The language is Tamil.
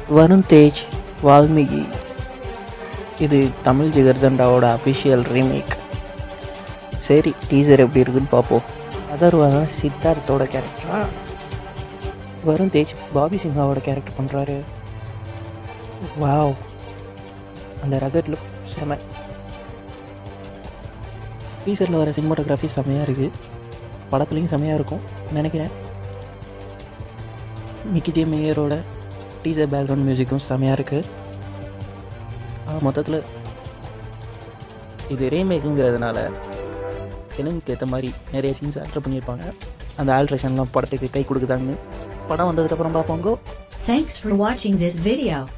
வருண் தேஜ் வால்மீகி இது தமிழ் ஜிகர்தண்டாவோட அஃபிஷியல் ரீமேக் சரி டீசர் எப்படி இருக்குன்னு பார்ப்போம் அதர்வா தான் சித்தார்த்தோட கேரக்டரா வருண் தேஜ் பாபி சிம்ஹாவோட கேரக்டர் பண்ணுறாரு வாவ் அந்த ரகட் லுக் செம டீசரில் வர சினிமாட்டோகிராஃபி செமையாக இருக்குது படத்துலையும் செமையாக இருக்கும் நினைக்கிறேன் மிக்கிட்டே மேயரோட டீசர் பேக்ரவுண்ட் மியூசிக்கும் செமையாக இருக்குது மொத்தத்தில் இது ரீமேக்குங்கிறதுனால தெலுங்குக்கு ஏற்ற மாதிரி நிறைய சீன்ஸ் ஆல்ட்ரு பண்ணியிருப்பாங்க அந்த ஆல்ட்ரேஷன்லாம் படத்துக்கு கை கொடுக்குதாங்க படம் வந்ததுக்கப்புறம் பார்ப்போங்க Thanks for watching this video.